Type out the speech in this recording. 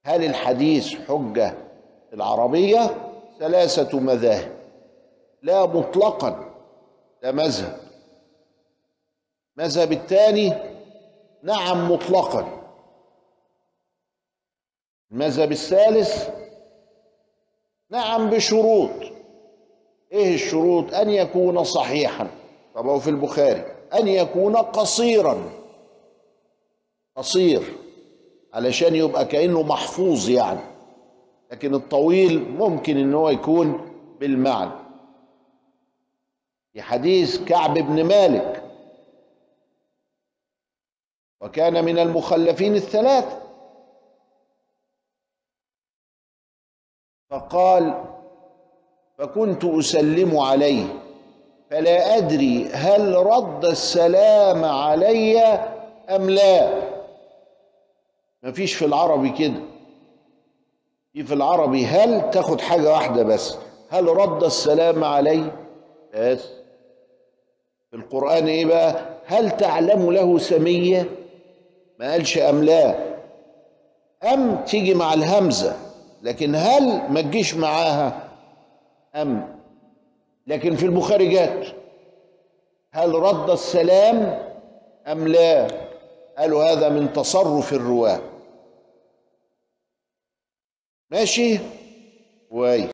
هل الحديث حجة العربية ثلاثة مذاهب لا مطلقا ده مذهب مذهب الثاني نعم مطلقا المذهب الثالث نعم بشروط ايه الشروط ان يكون صحيحا طب هو في البخاري ان يكون قصيرا قصير علشان يبقى كانه محفوظ يعني لكن الطويل ممكن ان هو يكون بالمعنى في حديث كعب بن مالك وكان من المخلفين الثلاثه فقال فكنت اسلم عليه فلا ادري هل رد السلام علي ام لا مفيش في العربي كده في في العربي هل تاخد حاجه واحده بس هل رد السلام علي بس في القران ايه بقى هل تعلم له سميه ما قالش ام لا ام تيجي مع الهمزه لكن هل ما تجيش معاها أم لكن في البخاري جات هل رد السلام أم لا قالوا هذا من تصرف الرواة ماشي كويس